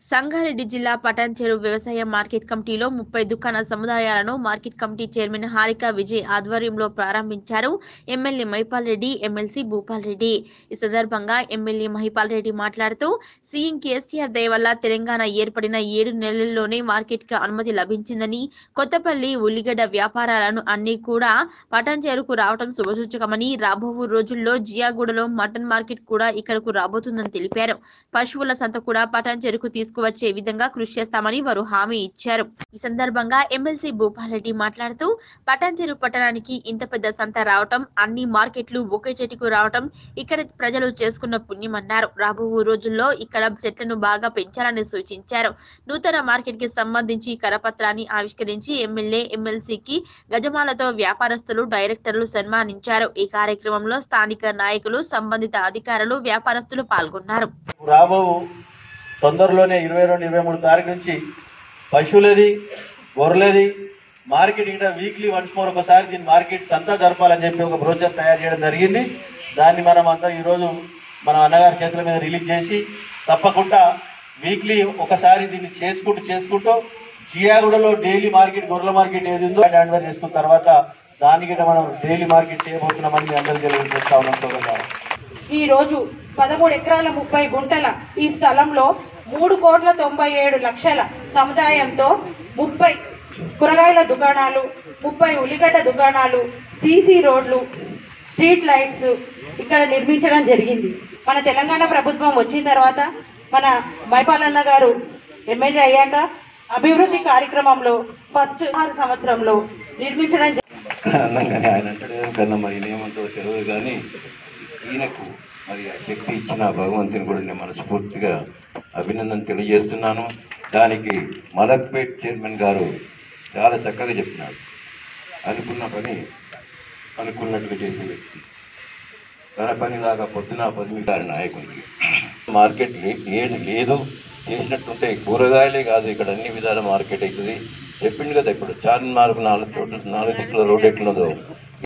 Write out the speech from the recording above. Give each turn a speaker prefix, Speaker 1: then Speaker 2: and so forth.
Speaker 1: సంగారెడ్డి జిల్లా పటాన్చెరు వ్యవసాయ మార్కెట్ కమిటీలో ముప్పై దుకాణ సముదాయాలను market committee chairman Harika Vijay ఆధ్వర్యంలో ప్రారంభించారు ఎమ్మెల్యే మహిపాల్ రెడ్డి ఎమ్మెల్సీ భూపాల్ రెడ్డి ఈ సందర్భంగా ఎమ్మెల్యే మహిపాల్ రెడ్డి మాట్లాడుతూ సీఎం కేసీఆర్ దయ వల్ల తెలంగాణ ఏర్పడిన ఏడు నెలల్లోనే మార్కెట్ కు అనుమతి లభించిందని కొత్తపల్లి ఉల్లిగడ్డ వ్యాపారాలను అన్ని కూడా పటాన్చెరుకు రావడం శుభసూచకమని రాబో రోజుల్లో జియాగూడలో మటన్ మార్కెట్ కూడా ఇక్కడకు రాబోతుందని తెలిపారు పశువుల సంత కూడా పటాన్ చెరుకు తీసుకువచ్చే విధంగా కృషి చేస్తామని వారు హామీ ఇచ్చారు ఈ సందర్భంగా ఎమ్మెల్సీ భూపాలరెడ్డి మాట్లాడుతూ పటాన్ చెరుకు పట్టణానికి ఇంత పెద్ద సంత రావటం అన్ని మార్కెట్లు ఒకే చెట్టుకు రావటం ఇక్కడ ప్రజలు చేసుకున్న పుణ్యమన్నారు రాబో రోజుల్లో ఇక్కడ చెట్లను బాగా పెంచాలని సూచించారు నూతన మార్కెట్ కి సంబంధించి కరపత్రాన్ని ఆవిష్కరించి ఎమ్మెల్యే ఎమ్మెల్సీకి గజమాలతో వ్యాపారస్తులు డైరెక్టర్లు సన్మానించారు ఈ కార్యక్రమంలో స్థానిక నాయకులు సంబంధిత అధికారులు వ్యాపారస్తులు పాల్గొన్నారు
Speaker 2: రాబో తొందరలోనే ఇరవై రెండు ఇరవై మూడు తారీఖు నుంచి పశువులది గొర్రెలది మార్కెట్ ఇక్కడ వీక్లీ వన్స్ మోర్ ఒకసారి దీని మార్కెట్ సంతా జరపాలని చెప్పి ఒక బ్రోచర్ తయారు చేయడం జరిగింది దాన్ని మనం అంతా ఈరోజు మన అన్నగారి చేతుల మీద రిలీజ్ చేసి తప్పకుండా వీక్లీ ఒకసారి దీన్ని చేసుకుంటూ చేసుకుంటూ జియాగూడలో డైలీ మార్కెట్ గొర్రెల మార్కెట్ ఏది ఉందో హ్యాండ్ ఓవర్ చేసుకున్న తర్వాత దానికి కూడా మనం డైలీ మార్కెట్ చేయబోతున్నామని మీ అందరికీ తెలియజేస్తా ఉన్నాం సోదరులారా.
Speaker 3: ఈ రోజు పదమూడు ఎకరాల ముప్పై గుంటల ఈ స్థలంలో మూడు కోట్ల తొంభై ఏడు లక్షల సముదాయంతో ముప్పై కూరగాయల దుకాణాలు ముప్పై ఉల్లిగడ్డ దుకాణాలు సీసీ రోడ్లు స్ట్రీట్ లైట్స్ ఇక్కడ నిర్మించడం జరిగింది మన తెలంగాణ ప్రభుత్వం వచ్చిన తర్వాత మన మైపాలన్న గారు ఎమ్మెల్యే అయ్యాక అభివృద్ధి కార్యక్రమంలో ఫస్ట్ ఆరు సంవత్సరంలో నిర్మించడం జరిగింది.
Speaker 4: అన్నంగానే ఆయన అంటాడు కన్నా మరి ఏమంటారో తెలియదు కానీ ఈయనకు మరి ఆ శక్తి ఇచ్చిన భగవంతుని కూడా నేను మనస్ఫూర్తిగా అభినందన తెలియజేస్తున్నాను దానికి మలక్పేట్ చైర్మన్ గారు చాలా చక్కగా చెప్పినాడు అనుకున్న పని అనుకున్నట్టుగా చేసే వ్యక్తి తన పని లాగా పొద్దున పొద్దున గారి నాయకునికి మార్కెట్ లే- ఏది లేదు చేసినట్టుంటే కూరగాయలే కాదు ఇక్కడ అన్ని విధాల మార్కెట్ అవుతుంది చెప్పిండు కదా ఇప్పుడు చార్మినార్కు నాలుగు చోట్ల నాలుగు దిక్కుల రోడ్ ఎట్లున్నదో